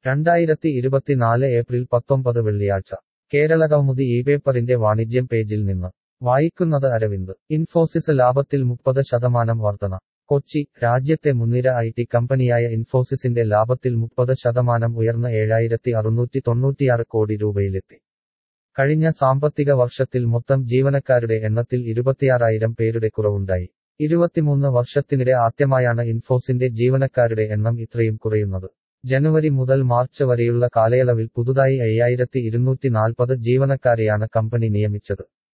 രണ്ടായിരത്തി ഇരുപത്തിനാല് ഏപ്രിൽ പത്തൊമ്പത് വെള്ളിയാഴ്ച കേരളകൗമുദി ഈ പേപ്പറിന്റെ വാണിജ്യം പേജിൽ നിന്ന് വായിക്കുന്നത് അരവിന്ദ് ഇൻഫോസിസ് ലാഭത്തിൽ മുപ്പത് ശതമാനം വർധന കൊച്ചി രാജ്യത്തെ മുൻനിര ഐ ടി കമ്പനിയായ ഇൻഫോസിസിന്റെ ലാഭത്തിൽ മുപ്പത് ശതമാനം ഉയർന്ന് ഏഴായിരത്തി അറുന്നൂറ്റി തൊണ്ണൂറ്റിയാറ് കോടി രൂപയിലെത്തി കഴിഞ്ഞ സാമ്പത്തിക വർഷത്തിൽ മൊത്തം ജീവനക്കാരുടെ എണ്ണത്തിൽ ഇരുപത്തിയാറായിരം പേരുടെ കുറവുണ്ടായി ഇരുപത്തിമൂന്ന് വർഷത്തിനിടെ ആദ്യമായാണ് ഇൻഫോസിന്റെ ജീവനക്കാരുടെ എണ്ണം ഇത്രയും കുറയുന്നത് ജനുവരി മുതൽ മാർച്ച് വരെയുള്ള കാലയളവിൽ പുതുതായി അയ്യായിരത്തി ഇരുന്നൂറ്റി നാൽപ്പത് ജീവനക്കാരെയാണ് കമ്പനി നിയമിച്ചത്